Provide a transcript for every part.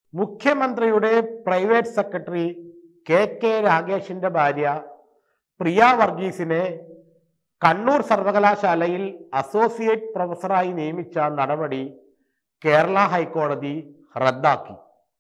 മുഖ്യമന്ത്രിയുടെ private secretary K K രാഗേഷിന്റെ ഭാര്യ പ്രിയ വർഗീസിനെ കണ്ണൂർ സർവകലാശാലയിൽ അസോസിയേറ്റ് പ്രൊഫസറായി നിയമിച്ച നടപടി കേരള ഹൈക്കോടതി റദ്ദാക്കി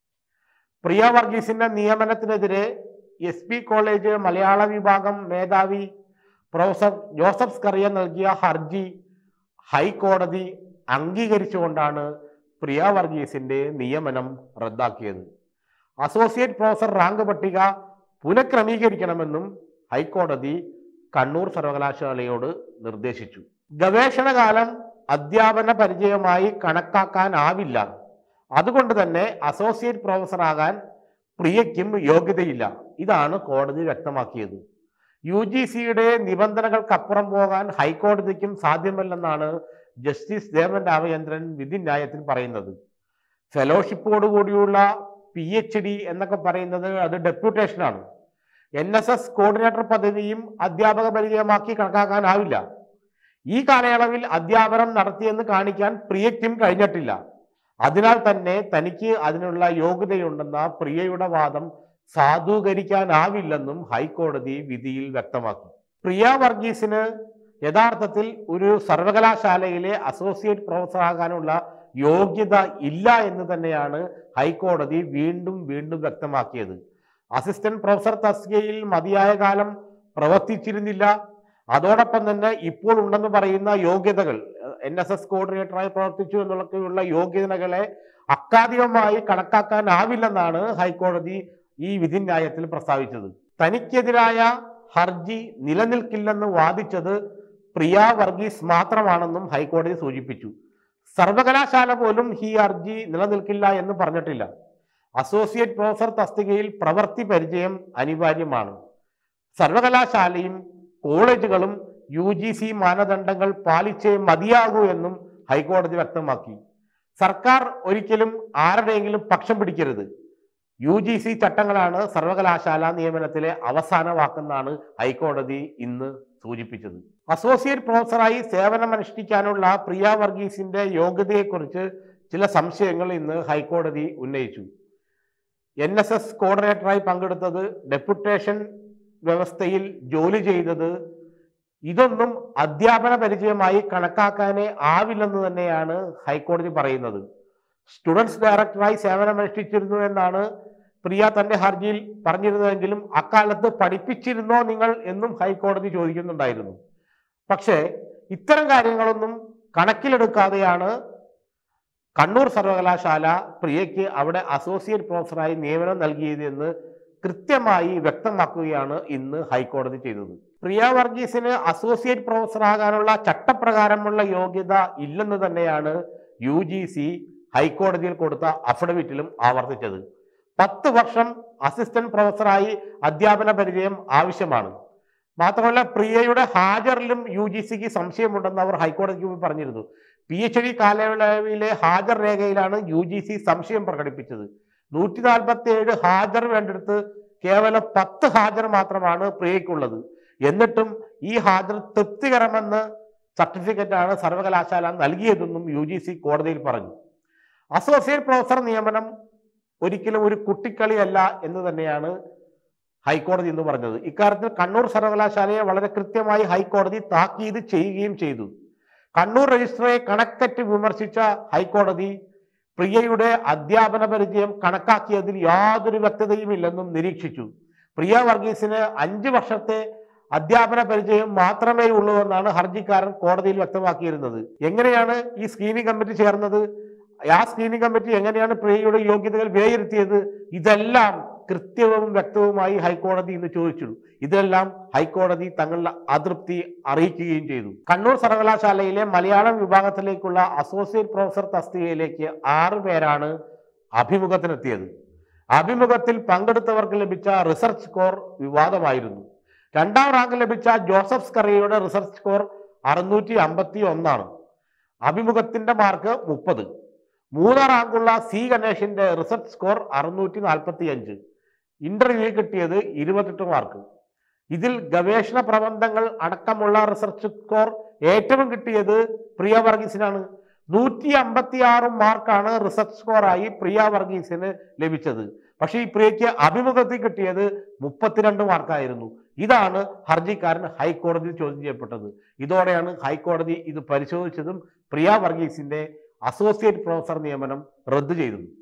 പ്രിയ വർഗീസിന്റെ നിയമനത്തിനെതിരെ എസ് പി കോളേജ് മലയാള വിഭാഗം മേധാവി പ്രൊഫസർ ജോസഫ് സ്കറിയ നൽകിയ ഹർജി ഹൈക്കോടതി അംഗീകരിച്ചുകൊണ്ടാണ് പ്രിയ വർഗീസിന്റെ നിയമനം റദ്ദാക്കിയത് അസോസിയേറ്റ് പ്രൊഫസർ റാങ്ക് പട്ടിക പുനഃക്രമീകരിക്കണമെന്നും ഹൈക്കോടതി കണ്ണൂർ സർവകലാശാലയോട് നിർദ്ദേശിച്ചു ഗവേഷണകാലം അധ്യാപന പരിചയമായി കണക്കാക്കാനാവില്ല അതുകൊണ്ട് തന്നെ അസോസിയേറ്റ് പ്രൊഫസറാകാൻ പ്രിയയ്ക്കും യോഗ്യതയില്ല ഇതാണ് കോടതി വ്യക്തമാക്കിയത് യു ജി സിയുടെ നിബന്ധനകൾക്കപ്പുറം പോകാൻ ഹൈക്കോടതിക്കും സാധ്യമല്ലെന്നാണ് ജസ്റ്റിസ് ദേവൻ രാമചന്ദ്രൻ വിധിന്യായത്തിൽ പറയുന്നത് ഫെലോഷിപ്പോടുകൂടിയുള്ള പി എച്ച് ഡി എന്നൊക്കെ പറയുന്നത് അത് ഡെപ്യൂട്ടേഷനാണ് എൻ എസ് എസ് കോർഡിനേറ്റർ പദവിയും അധ്യാപക പരിചയമാക്കി കണക്കാക്കാനാവില്ല ഈ കാലയളവിൽ അധ്യാപനം നടത്തിയെന്ന് കാണിക്കാൻ പ്രിയയ്ക്കും കഴിഞ്ഞിട്ടില്ല അതിനാൽ തന്നെ തനിക്ക് അതിനുള്ള യോഗ്യതയുണ്ടെന്ന പ്രിയയുടെ വാദം സാധൂകരിക്കാനാവില്ലെന്നും ഹൈക്കോടതി വിധിയിൽ വ്യക്തമാക്കി പ്രിയ വർഗീസിന് യഥാർത്ഥത്തിൽ ഒരു സർവകലാശാലയിലെ അസോസിയേറ്റ് പ്രൊഫസറാകാനുള്ള യോഗ്യത ഇല്ല എന്ന് തന്നെയാണ് ഹൈക്കോടതി വീണ്ടും വീണ്ടും വ്യക്തമാക്കിയത് അസിസ്റ്റന്റ് പ്രൊഫസർ തസ്കയിൽ മതിയായ കാലം പ്രവർത്തിച്ചിരുന്നില്ല അതോടൊപ്പം തന്നെ ഇപ്പോൾ ഉണ്ടെന്ന് പറയുന്ന യോഗ്യതകൾ എൻ എസ് എസ് കോർഡിനേറ്ററായി പ്രവർത്തിച്ചു എന്നുള്ളൊക്കെയുള്ള യോഗ്യതകളെ അക്കാദികമായി കണക്കാക്കാനാവില്ലെന്നാണ് ഹൈക്കോടതി ഈ വിധിന്യായത്തിൽ പ്രസ്താവിച്ചത് തനിക്കെതിരായ ഹർജി നിലനിൽക്കില്ലെന്ന് വാദിച്ചത് പ്രിയ വർഗീസ് മാത്രമാണെന്നും ഹൈക്കോടതി സൂചിപ്പിച്ചു സർവകലാശാല പോലും ഈ ഹർജി നിലനിൽക്കില്ല എന്ന് പറഞ്ഞിട്ടില്ല അസോസിയേറ്റ് പ്രൊഫസർ തസ്തികയിൽ പ്രവൃത്തി പരിചയം അനിവാര്യമാണ് സർവകലാശാലയും കോളേജുകളും യു ജി സി മാനദണ്ഡങ്ങൾ പാലിച്ചേ മതിയാകൂ എന്നും ഹൈക്കോടതി വ്യക്തമാക്കി സർക്കാർ ഒരിക്കലും ആരുടെയെങ്കിലും പക്ഷം പിടിക്കരുത് യു ജി സി ചട്ടങ്ങളാണ് സർവകലാശാല നിയമനത്തിലെ അവസാന വാക്കെന്നാണ് ഹൈക്കോടതി ഇന്ന് സൂചിപ്പിച്ചത് അസോസിയേറ്റ് പ്രൊഫസറായി സേവനമനുഷ്ഠിക്കാനുള്ള പ്രിയ വർഗീസിന്റെ യോഗ്യതയെക്കുറിച്ച് ചില സംശയങ്ങൾ ഇന്ന് ഹൈക്കോടതി ഉന്നയിച്ചു എൻ എസ് എസ് കോർഡിനേറ്ററായി പങ്കെടുത്തത് ഡെപ്യൂട്ടേഷൻ വ്യവസ്ഥയിൽ ജോലി ചെയ്തത് ഇതൊന്നും അധ്യാപന പരിചയമായി കണക്കാക്കാനേ ആവില്ലെന്ന് തന്നെയാണ് ഹൈക്കോടതി പറയുന്നത് സ്റ്റുഡൻസ് ഡയറക്ടറായി സേവനമനുഷ്ഠിച്ചിരുന്നു എന്നാണ് പ്രിയ തന്റെ ഹർജിയിൽ പറഞ്ഞിരുന്നതെങ്കിലും അക്കാലത്ത് പഠിപ്പിച്ചിരുന്നോ നിങ്ങൾ എന്നും ഹൈക്കോടതി ചോദിക്കുന്നുണ്ടായിരുന്നു പക്ഷേ ഇത്തരം കാര്യങ്ങളൊന്നും കണക്കിലെടുക്കാതെയാണ് കണ്ണൂർ സർവകലാശാല പ്രിയയ്ക്ക് അവിടെ അസോസിയേറ്റ് പ്രൊഫസറായി നിയമനം നൽകിയതെന്ന് കൃത്യമായി വ്യക്തമാക്കുകയാണ് ഇന്ന് ഹൈക്കോടതി ചെയ്തത് പ്രിയ വർഗീസിന് അസോസിയേറ്റ് പ്രൊഫസറാകാനുള്ള ചട്ടപ്രകാരമുള്ള യോഗ്യത ഇല്ലെന്ന് തന്നെയാണ് യു ജി സി ഹൈക്കോടതിയിൽ കൊടുത്ത അഫിഡവിറ്റിലും ആവർത്തിച്ചത് പത്ത് വർഷം അസിസ്റ്റന്റ് പ്രൊഫസറായി അധ്യാപന പരിചയം ആവശ്യമാണ് മാത്രമല്ല പ്രിയയുടെ ഹാജറിലും യു ജി സിക്ക് സംശയമുണ്ടെന്ന് അവർ ഹൈക്കോടതിക്ക് മുമ്പ് പറഞ്ഞിരുന്നു പി എച്ച് ഡി കാലയളവിലെ ഹാജർ രേഖയിലാണ് യു ജി സി സംശയം പ്രകടിപ്പിച്ചത് നൂറ്റി നാൽപ്പത്തി ഏഴ് ഹാജർ വേണ്ടെടുത്ത് കേവലം പത്ത് ഹാജർ മാത്രമാണ് പ്രിയയ്ക്കുള്ളത് എന്നിട്ടും ഈ ഹാജർ തൃപ്തികരമെന്ന് സർട്ടിഫിക്കറ്റാണ് സർവകലാശാല നൽകിയതെന്നും യു ജി സി കോടതിയിൽ പറഞ്ഞു അസോസിയേറ്റ് പ്രൊഫസർ നിയമനം ഒരിക്കലും ഒരു കുട്ടിക്കളിയല്ല എന്ന് തന്നെയാണ് ഹൈക്കോടതി എന്ന് പറഞ്ഞത് ഇക്കാര്യത്തിൽ കണ്ണൂർ സർവകലാശാലയെ വളരെ കൃത്യമായി ഹൈക്കോടതി താക്കീത് ചെയ്യുകയും ചെയ്തു കണ്ണൂർ രജിസ്ട്രറെ കണക്കറ്റ് വിമർശിച്ച ഹൈക്കോടതി പ്രിയയുടെ അധ്യാപന പരിചയം കണക്കാക്കിയതിൽ യാതൊരു വ്യക്തതയുമില്ലെന്നും നിരീക്ഷിച്ചു പ്രിയ വർഗീസിന് അഞ്ച് വർഷത്തെ അധ്യാപന പരിചയം മാത്രമേ ഉള്ളൂ എന്നാണ് ഹർജിക്കാരൻ കോടതിയിൽ വ്യക്തമാക്കിയിരുന്നത് എങ്ങനെയാണ് ഈ സ്ക്രീനിംഗ് കമ്മിറ്റി ചേർന്നത് ആ സ്ക്രീനിംഗ് കമ്മിറ്റി എങ്ങനെയാണ് പ്രിയയുടെ യോഗ്യതകൾ വിലയിരുത്തിയത് ഇതെല്ലാം കൃത്യവും വ്യക്തവുമായി ഹൈക്കോടതി ഇന്ന് ചോദിച്ചു ഇതെല്ലാം ഹൈക്കോടതി തങ്ങളുടെ അതൃപ്തി അറിയിക്കുകയും ചെയ്തു കണ്ണൂർ സർവകലാശാലയിലെ മലയാളം വിഭാഗത്തിലേക്കുള്ള അസോസിയേറ്റ് പ്രൊഫസർ തസ്തികയിലേക്ക് ആറ് പേരാണ് അഭിമുഖത്തിനെത്തിയത് അഭിമുഖത്തിൽ പങ്കെടുത്തവർക്ക് ലഭിച്ച റിസർച്ച് സ്കോർ വിവാദമായിരുന്നു രണ്ടാം റാങ്ക് ലഭിച്ച ജോസഫ് സ്കറിയയുടെ റിസർച്ച് സ്കോർ അറുന്നൂറ്റി അമ്പത്തി ഒന്നാണ് അഭിമുഖത്തിന്റെ മാർക്ക് മുപ്പത് മൂന്നാം റാങ്കുള്ള സി ഗണേഷിന്റെ റിസർച്ച് സ്കോർ അറുന്നൂറ്റി നാൽപ്പത്തി അഞ്ച് ഇന്റർവ്യൂ കിട്ടിയത് ഇരുപത്തെട്ട് മാർക്ക് ഇതിൽ ഗവേഷണ പ്രബന്ധങ്ങൾ അടക്കമുള്ള റിസർച്ച് സ്കോർ ഏറ്റവും കിട്ടിയത് പ്രിയ വർഗീസിനാണ് നൂറ്റി അമ്പത്തി ആറ് മാർക്കാണ് റിസർച്ച് സ്കോറായി പ്രിയ വർഗീസിന് ലഭിച്ചത് പക്ഷേ ഈ പ്രിയയ്ക്ക് അഭിമുഖത്തിൽ കിട്ടിയത് മുപ്പത്തിരണ്ട് മാർക്കായിരുന്നു ഇതാണ് ഹർജിക്കാരൻ ഹൈക്കോടതിയിൽ ചോദ്യം ചെയ്യപ്പെട്ടത് ഇതോടെയാണ് ഹൈക്കോടതി ഇത് പരിശോധിച്ചതും പ്രിയ വർഗീസിന്റെ അസോസിയേറ്റ് പ്രൊഫസർ നിയമനം റദ്ദു ചെയ്തത്